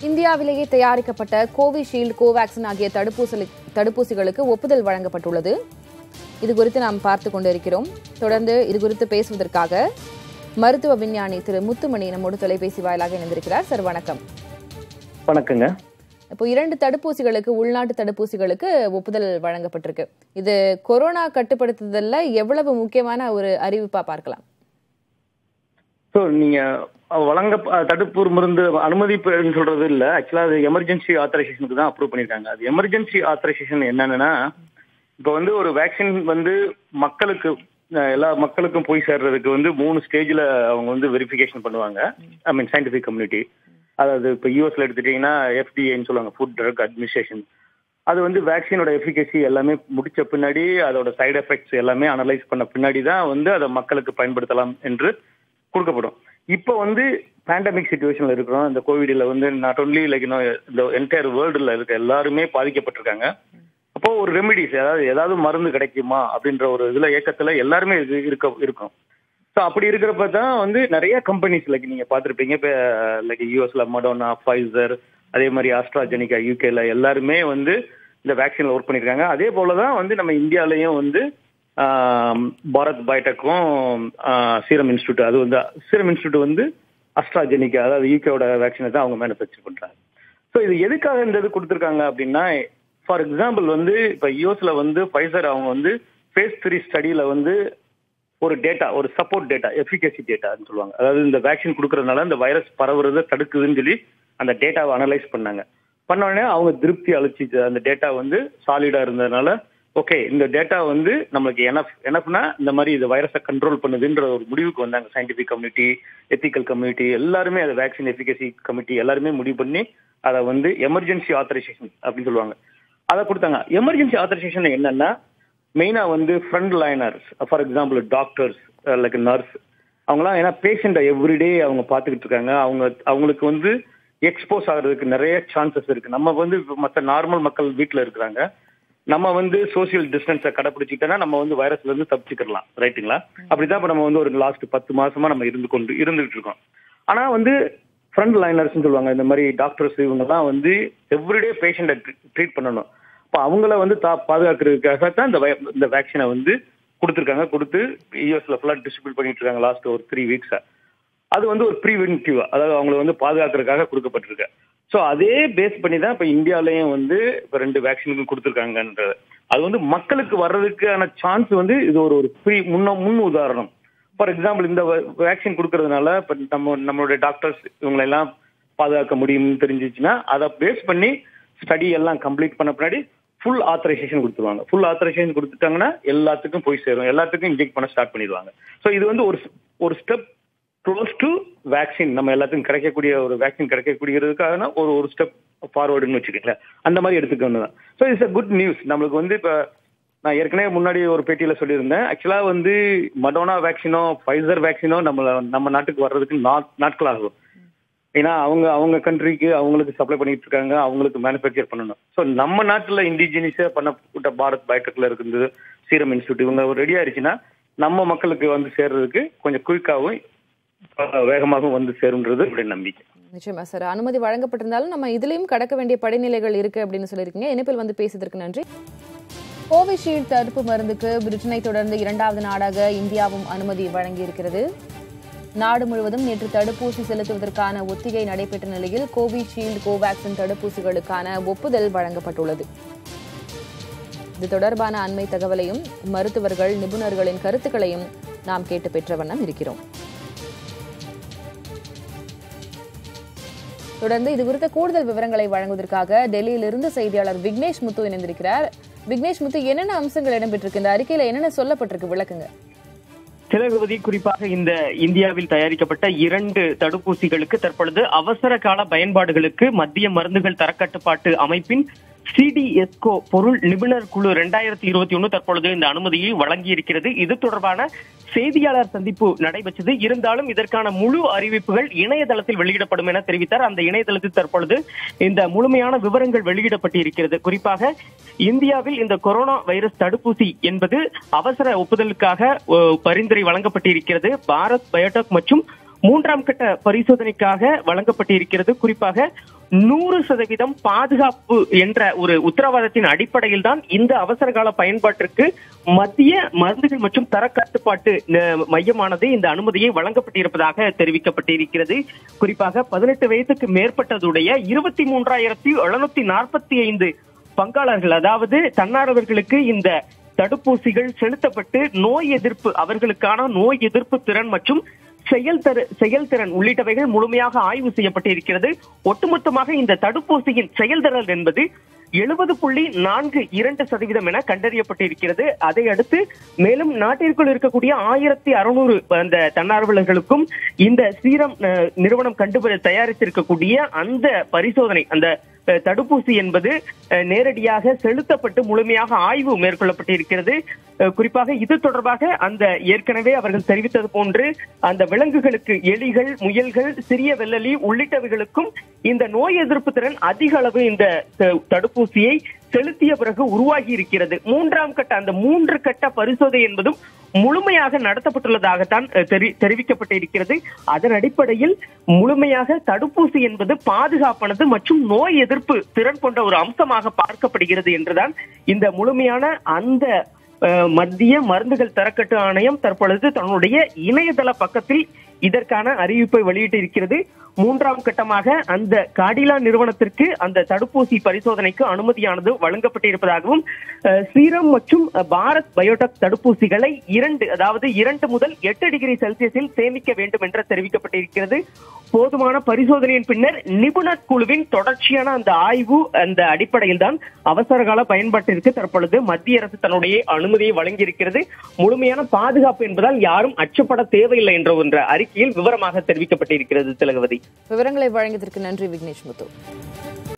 இந்தியாவிலேயே தயாரிக்கப்பட்ட கோவிஷீல்டு கோவேக்சின் ஆகிய தடுப்பூசி தடுப்பூசிகளுக்கு ஒப்புதல் வழங்கப்பட்டுள்ளது இது குறித்து நாம் பார்த்து கொண்டிருக்கிறோம் தொடர்ந்து இது குறித்து பேசுவதற்காக மருத்துவ விஞ்ஞானி திரு முத்துமணி நம்மோடு தொலைபேசி வாயிலாக இணைந்திருக்கிறார் சார் வணக்கம் வணக்கங்க இப்போ இரண்டு தடுப்பூசிகளுக்கு உள்நாட்டு தடுப்பூசிகளுக்கு ஒப்புதல் வழங்கப்பட்டிருக்கு இது கொரோனா கட்டுப்படுத்துதல்ல எவ்வளவு முக்கியமான ஒரு அறிவிப்பா பார்க்கலாம் ஸோ நீங்க அஹ், வழங்க அஹ், தடுப்பு மருந்து அனுமதிப்புன்னு சொல்றது இல்ல ஆக்சுவலா அது எமர்ஜென்சி ஆத்தரைசேஷனுக்கு தான் அப்ரூவ் பண்ணிருக்காங்க அது எமர்ஜென்சி ஆத்தரைசேஷன் என்னன்னா இப்போ வந்து ஒரு வேக்சின் வந்து மக்களுக்கு அஹ், எல்லா மக்களுக்கும் போய் சேர்றதுக்கு வந்து மூணு ஸ்டேஜ்ல அவங்க வந்து வெரிஃபிகேஷன் பண்ணுவாங்க ஐ மீன் சயின்டிபிக் கம்யூனிட்டி அதாவது இப்போ யூஎஸ்ல எடுத்துட்டீங்கன்னா எஃப்டிஏன்னு சொல்லுவாங்க ஃபுட் ட்ரக் அட்மினிஸ்ட்ரேஷன் அது வந்து வேக்சினோட எஃபிகசி எல்லாமே முடிச்ச பின்னாடி அதோட சைடு எஃபெக்ட்ஸ் எல்லாமே அனலைஸ் பண்ண பின்னாடி தான் வந்து அதை மக்களுக்கு பயன்படுத்தலாம் என்று கொடுக்கப்படும் இப்போ வந்து பேண்டமிக் சுச்சுவேஷன்ல இருக்கிறோம் இந்த கோவிட்ல வந்து நாட் ஒன்லி லைக் இன்னும் இந்த என்டையர் வேர்ல்டுல இருக்க எல்லாருமே பாதிக்கப்பட்டிருக்காங்க அப்போ ஒரு ரெமிடிஸ் அதாவது ஏதாவது மருந்து கிடைக்குமா அப்படின்ற ஒரு இதுல ஏக்கத்துல எல்லாருமே இது இருக்க இருக்கும் ஸோ அப்படி இருக்கிறப்ப தான் வந்து நிறைய கம்பெனிஸ் லைக் நீங்க பார்த்துருப்பீங்க இப்போ லைக் யூஎஸ்ல மடோனா ஃபைசர் அதே மாதிரி ஆஸ்ட்ராஜெனிகா யூகேல எல்லாருமே வந்து இந்த வேக்சின்ல ஒர்க் பண்ணியிருக்காங்க அதே போல தான் வந்து நம்ம இந்தியாலயும் வந்து ஆம், பாரத் பயோடெக்கும் சீரம் இன்ஸ்டியூட் அது வந்து சீரம் இன்ஸ்டியூட் வந்து அஸ்ட்ராஜெனிகா அதாவது யூகேவோட வேக்சினை தான் அவங்க மேனுஃபேக்சர் பண்றாங்க ஸோ இது எதுக்காக இந்த இது கொடுத்துருக்காங்க அப்படின்னா ஃபார் எக்ஸாம்பிள் வந்து இப்போ யூஎஸ்ல வந்து ஃபைசர் அவங்க வந்து ஃபேஸ் த்ரீ ஸ்டடியில வந்து ஒரு டேட்டா ஒரு சப்போர்ட் டேட்டா எஃபிகசி டேட்டான்னு சொல்லுவாங்க அதாவது இந்த வேக்சின் கொடுக்கறதுனால இந்த வைரஸ் பரவுறதை தடுக்குதுன்னு சொல்லி அந்த டேட்டாவை அனலைஸ் பண்ணாங்க பண்ண உடனே அவங்க திருப்தி அழிச்சிச்சு அந்த டேட்டா வந்து சாலிடா இருந்ததுனால ஓகே இந்த டேட்டா வந்து நம்மளுக்கு எனஃப் எனஃப்னா இந்த மாதிரி இந்த வைரஸை கண்ட்ரோல் பண்ணுதுன்ற ஒரு முடிவுக்கு வந்தாங்க சயின்டிபிக் கம்யூனிட்டி எத்திக்கல் கம்யூனிட்டி எல்லாருமே அது வேக்சின் எஃபிகசி கமிட்டி எல்லாருமே முடிவு பண்ணி அதை வந்து எமர்ஜென்சி ஆத்தரைசேஷன் அப்படின்னு சொல்லுவாங்க அதை கொடுத்தாங்க எமர்ஜென்சி ஆத்தரைசேஷன் என்னன்னா மெயினா வந்து front liners for example doctors like nurse அவங்களாம் ஏன்னா பேஷண்ட்டை எவ்ரிடே அவங்க பார்த்துக்கிட்டு இருக்காங்க அவங்க அவங்களுக்கு வந்து எக்ஸ்போஸ் ஆகிறதுக்கு நிறைய சான்சஸ் இருக்கு நம்ம வந்து மற்ற நார்மல் மக்கள் வீட்டில் இருக்கிறாங்க நம்ம வந்து சோசியல் டிஸ்டன்ஸை கடைப்பிடிச்சிட்டோம்னா நம்ம வந்து வைரஸ்ல இருந்து தப்பிச்சுக்கலாம் ரைட்டுங்களா அப்படிதான் இப்போ நம்ம வந்து ஒரு லாஸ்ட் பத்து மாசமா நம்ம இருந்து கொண்டு இருந்துகிட்டு இருக்கோம் ஆனா வந்து ஃப்ரண்ட் லைனர்ஸ் சொல்லுவாங்க இந்த மாதிரி டாக்டர்ஸ் இவங்கெல்லாம் வந்து எவ்ரிடே பேஷண்ட்டை ட்ரீட் பண்ணணும் இப்போ அவங்கள வந்து தா பாதுகாக்கிறதுக்காக தான் இந்த வை- இந்த வேக்சினை வந்து கொடுத்துருக்காங்க கொடுத்து யூஎஸ்ல ஃபுல்லாக டிஸ்ட்ரிபியூட் பண்ணிட்டு இருக்காங்க லாஸ்ட் ஒரு த்ரீ வீக்ஸா அது வந்து ஒரு ப்ரீவென்டிவ் அதாவது அவங்கள வந்து பாதுகாக்கிறதுக்காக கொடுக்கப்பட்டிருக்கு ஸோ அதே பேஸ் பண்ணி தான் இப்போ இந்தியாலயும் வந்து இப்போ ரெண்டு வேக்சினுக்கும் கொடுத்துருக்காங்கன்றது அது வந்து மக்களுக்கு வர்றதுக்கான சான்ஸ் வந்து இது ஒரு ஒரு ப்ரீ முன்ன முன் உதாரணம் ஃபார் எக்ஸாம்பிள் இந்த வேக்சின் கொடுக்கறதுனால இப்போ நம்ம நம்மளுடைய டாக்டர்ஸ் இவங்களெல்லாம் பாதுகாக்க முடியும்னு தெரிஞ்சிச்சுன்னா அதை பேஸ் பண்ணி ஸ்டடி எல்லாம் கம்ப்ளீட் பண்ண பின்னாடி ஃபுல் ஆத்தரைசேஷன் கொடுத்துருவாங்க ஃபுல் ஆத்தரைசேஷன் கொடுத்துட்டாங்கன்னா எல்லாத்துக்கும் போய் சேரும் எல்லாத்துக்கும் இன்ஜெக்ட் பண்ண ஸ்டார்ட் பண்ணிடுவாங்க ஸோ இது வந்து ஒரு ஒரு ஸ்டெப் க்ளோஸ் டு வேக்சின் நம்ம எல்லாத்துக்கும் கிடைக்கக்கூடிய ஒரு வேக்சின் கிடைக்கக்கூடியதுக்காக ஒரு ஒரு ஸ்டெப் ஃபார்வர்டுன்னு வச்சுக்கோங்களேன் அந்த மாதிரி எடுத்துக்கணும் தான் so it's a good news நம்மளுக்கு வந்து இப்போ நான் ஏற்கனவே முன்னாடி ஒரு பேட்டியில சொல்லியிருந்தேன் ஆக்சுவலா வந்து மடோனா வேக்சினோ ஃபைசர் வேக்சினோ நம்ம நம்ம நாட்டுக்கு வர்றதுக்கு நாட்- நாட்கள் ஆகும் ஏன்னா அவங்க அவங்க கண்ட்ரிக்கு அவங்களுக்கு சப்ளை பண்ணிட்டு இருக்காங்க அவங்களுக்கு மேனுஃபேக்சர் பண்ணணும் ஸோ நம்ம நாட்டில் இண்டிஜினியஸா பண்ணப்பட்ட பாரத் பயோடெக்ல இருக்குது சீரம் இன்ஸ்டியூட் இவங்க ரெடி ஆயிடுச்சுன்னா நம்ம மக்களுக்கு வந்து சேர்றதுக்கு கொஞ்சம் குயிக்காகவும் வேகமாகவும் வந்து சேரும்ன்றது என்னுடைய நம்பிக்கை நிச்சயமா சார் அனுமதி வழங்கப்பட்டிருந்தாலும் நம்ம இதுலயும் கடக்க வேண்டிய படிநிலைகள் இருக்கு அப்படின்னு சொல்லியிருக்கீங்க இணைப்பில் வந்து பேசியதற்கு நன்றி கோவிஷீல்டு தடுப்பு மருந்துக்கு பிரிட்டனை தொடர்ந்து இரண்டாவது நாடாக இந்தியாவும் அனுமதி வழங்கியிருக்கிறது நாடு முழுவதும் நேற்று தடுப்பூசி செலுத்துவதற்கான ஒத்திகை நடைபெற்ற நிலையில் கோவிஷீல்டு கோவேக்சின் தடுப்பூசிகளுக்கான ஒப்புதல் வழங்கப்பட்டுள்ளது இது தொடர்பான அண்மை தகவலையும் மருத்துவர்கள் நிபுணர்களின் கருத்துக்களையும் நாம் கேட்டு பெற்ற வண்ணம் இருக்கிறோம் தொடர்ந்து இது குறித்த கூடுதல் விவரங்களை வழங்குவதற்காக டெல்லியிலிருந்து செய்தியாளர் விக்னேஷ் முத்து இணைந்திருக்கிறார் விக்னேஷ் முத்து என்னென்ன அம்சங்கள் இடம்பெற்றிருக்கு இந்த அறிக்கையில என்னென்ன சொல்லப்பட்டிருக்கு விளக்குங்க திலகவதி குறிப்பாக இந்த இந்தியாவில் தயாரிக்கப்பட்ட இரண்டு தடுப்பூசிகளுக்கு தற்பொழுது அவசர கால பயன்பாடுகளுக்கு மத்திய மருந்துகள் தரக்கட்டுப்பாட்டு அமைப்பின் சிடிஎஸ்கோ பொருள் நிபுணர் குழு இரண்டாயிரத்தி இருபத்தி ஒன்னு தற்பொழுது இந்த அனுமதியை வழங்கியிருக்கிறது இது தொடர்பான செய்தியாளர் சந்திப்பு நடைபெற்றது இருந்தாலும் இதற்கான முழு அறிவிப்புகள் இணையதளத்தில் வெளியிடப்படும் என தெரிவித்தார் அந்த இணையதளத்தில் தற்பொழுது இந்த முழுமையான விவரங்கள் வெளியிடப்பட்டிருக்கிறது குறிப்பாக இந்தியாவில் இந்த கொரோனா வைரஸ் தடுப்பூசி என்பது அவசர ஒப்புதலுக்காக அஹ், பரிந்துரை வழங்கப்பட்டிருக்கிறது பாரத் பயோடெக் மற்றும் மூன்றாம் கட்ட பரிசோதனைக்காக வழங்கப்பட்டிருக்கிறது குறிப்பாக நூறு சதவீதம் பாதுகாப்பு என்ற ஒரு உத்தரவாதத்தின் அடிப்படையில் தான் இந்த அவசர கால பயன்பாட்டிற்கு மத்திய மருந்துகள் மற்றும் தர கட்டுப்பாட்டு அஹ், மையமானது இந்த அனுமதியை வழங்கப்பட்டிருப்பதாக தெரிவிக்கப்பட்டிருக்கிறது குறிப்பாக பதினெட்டு வயதுக்கு மேற்பட்டதுடைய இருபத்தி மூன்றாயிரத்தி எழுநூத்தி நாற்பத்தி ஐந்து பங்காளர்கள் அதாவது தன்னார்வர்களுக்கு இந்த தடுப்பூசிகள் செலுத்தப்பட்டு நோய் எதிர்ப்பு அவர்களுக்கான நோய் எதிர்ப்பு திறன் மற்றும் செயல்தரு செயல்திறன் உள்ளிட்டவைகள் முழுமையாக ஆய்வு செய்யப்பட்டிருக்கிறது ஒட்டுமொத்தமாக இந்த தடுப்பூசியின் செயல்திறன் என்பது எழுபது புள்ளி நான்கு இரண்டு சதவீதம் என கண்டறியப்பட்டிருக்கிறது அதை அடுத்து மேலும் நாட்டிற்குள் இருக்கக்கூடிய ஆயிரத்தி அறுநூறு அந்த தன்னார்வலர்களுக்கும் இந்த சீரம் அஹ், நிறுவனம் கண்டு தயாரித்திருக்கக்கூடிய அந்த பரிசோதனை அந்த அஹ், தடுப்பூசி என்பது அஹ், நேரடியாக செலுத்தப்பட்டு முழுமையாக ஆய்வு மேற்கொள்ளப்பட்டிருக்கிறது அஹ், குறிப்பாக இது தொடர்பாக அந்த ஏற்கனவே அவர்கள் தெரிவித்தது போன்று அந்த விலங்குகளுக்கு எலிகள் முயல்கள் சிறிய வெள்ளலி உள்ளிட்டவைகளுக்கும் இந்த நோய் எதிர்ப்பு திறன் அதிக அளவு இந்த த- தடுப்பூசியை செலுத்திய பிறகு உருவாகி இருக்கிறது மூன்றாம் கட்ட அந்த மூன்று கட்ட பரிசோதனை என்பதும் முழுமையாக நடத்தப்பட்டுள்ளதாகத்தான் அஹ், தெரி- தெரிவிக்கப்பட்டிருக்கிறது அதன் அடிப்படையில் முழுமையாக தடுப்பூசி என்பது பாதுகாப்பானது மற்றும் நோய் எதிர்ப்பு திறன் கொண்ட ஒரு அம்சமாக பார்க்கப்படுகிறது என்றுதான் இந்த முழுமையான அந்த அஹ், மத்திய மருந்துகள் தரக்கட்டு ஆணையம் தற்பொழுது தன்னுடைய இணையதள பக்கத்தில் இதற்கான அறிவிப்பை வெளியிட்டிருக்கிறது மூன்றாம் கட்டமாக அந்த காடிலா நிறுவனத்திற்கு அந்த தடுப்பூசி பரிசோதனைக்கு அனுமதியானது வழங்கப்பட்டிருப்பதாகவும் அஹ், சீரம் மற்றும் அஹ், பாரத் பயோடெக் தடுப்பூசிகளை இரண்டு அதாவது இரண்டு முதல் எட்டு டிகிரி செல்சியஸில் சேமிக்க வேண்டும் என்று தெரிவிக்கப்பட்டிருக்கிறது போதுமான பரிசோதனையின் பின்னர் நிபுணர் குழுவின் தொடர்ச்சியான அந்த ஆய்வு அந்த அடிப்படையில் தான் அவசர கால பயன்பாட்டிற்கு தற்பொழுது மத்திய அரசு தன்னுடைய அனுமதியை வழங்கியிருக்கிறது முழுமையான பாதுகாப்பு என்பதால் யாரும் அச்சப்பட தேவையில்லை என்ற ஒன்ற அறிக்கையில் விவரமாக தெரிவிக்கப்பட்டிருக்கிறது திலகவதி விவரங்களை வழங்கியதற்கு நன்றி விக்னேஷ் முத்து